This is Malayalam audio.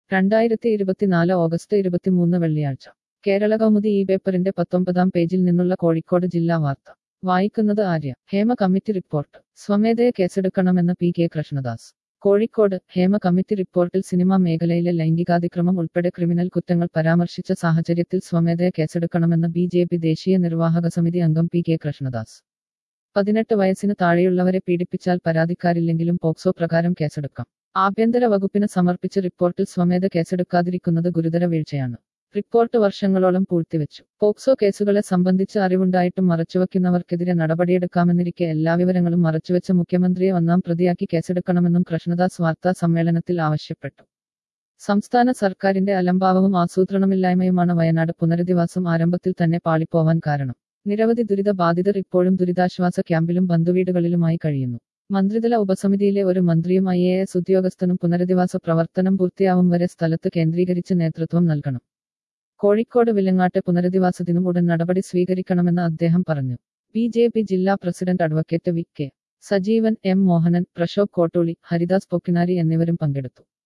രണ്ടായിരത്തി ഇരുപത്തിനാല് ഓഗസ്റ്റ് ഇരുപത്തിമൂന്ന് വെള്ളിയാഴ്ച കേരള കൗമുദി ഈ പേപ്പറിന്റെ പത്തൊമ്പതാം പേജിൽ നിന്നുള്ള കോഴിക്കോട് ജില്ലാ വാർത്ത വായിക്കുന്നത് ആര്യ ഹേമ കമ്മിറ്റി റിപ്പോർട്ട് സ്വമേധയെ കേസെടുക്കണമെന്ന് P K Krishnadas Kozhikode Hema committee റിപ്പോർട്ടിൽ സിനിമാ മേഖലയിലെ ലൈംഗികാതിക്രമം ഉൾപ്പെടെ ക്രിമിനൽ കുറ്റങ്ങൾ പരാമർശിച്ച സാഹചര്യത്തിൽ സ്വമേധയെ കേസെടുക്കണമെന്ന് ബി ജെ പി ദേശീയ നിർവാഹക സമിതി അംഗം പി കെ കൃഷ്ണദാസ് പതിനെട്ട് വയസ്സിന് താഴെയുള്ളവരെ പീഡിപ്പിച്ചാൽ പരാതിക്കാരില്ലെങ്കിലും പോക്സോ പ്രകാരം കേസെടുക്കാം ആഭ്യന്തര വകുപ്പിന് സമർപ്പിച്ച റിപ്പോർട്ടിൽ സ്വമേധ കേസെടുക്കാതിരിക്കുന്നത് ഗുരുതര വീഴ്ചയാണ് റിപ്പോർട്ട് വർഷങ്ങളോളം പൂഴ്ത്തിവെച്ചു പോക്സോ കേസുകളെ സംബന്ധിച്ച് അറിവുണ്ടായിട്ടും മറച്ചുവെക്കുന്നവർക്കെതിരെ നടപടിയെടുക്കാമെന്നിരിക്കെ എല്ലാ വിവരങ്ങളും മറച്ചുവെച്ച മുഖ്യമന്ത്രിയെ ഒന്നാം പ്രതിയാക്കി കേസെടുക്കണമെന്നും കൃഷ്ണദാസ് വാർത്താ സമ്മേളനത്തിൽ ആവശ്യപ്പെട്ടു സംസ്ഥാന സർക്കാരിന്റെ അലംഭാവവും ആസൂത്രണമില്ലായ്മയുമാണ് വയനാട് പുനരധിവാസം ആരംഭത്തിൽ തന്നെ പാളിപ്പോവാൻ കാരണം നിരവധി ദുരിത ബാധിതർ ഇപ്പോഴും ദുരിതാശ്വാസ ക്യാമ്പിലും ബന്ധുവീടുകളിലുമായി കഴിയുന്നു മന്ത്രിതല ഉപസമിതിയിലെ ഒരു മന്ത്രിയും ഐ എ എസ് ഉദ്യോഗസ്ഥനും പുനരധിവാസ പ്രവർത്തനം പൂർത്തിയാവും വരെ സ്ഥലത്ത് കേന്ദ്രീകരിച്ച് നേതൃത്വം നൽകണം കോഴിക്കോട് വിലങ്ങാട്ട് പുനരധിവാസത്തിനും ഉടൻ നടപടി സ്വീകരിക്കണമെന്ന് അദ്ദേഹം പറഞ്ഞു ബി ജെ പി ജില്ലാ president advocate V K Sajeevan M Mohanan Prashobh Kottooli Haridas Pokkinari എന്നിവരും പങ്കെടുത്തു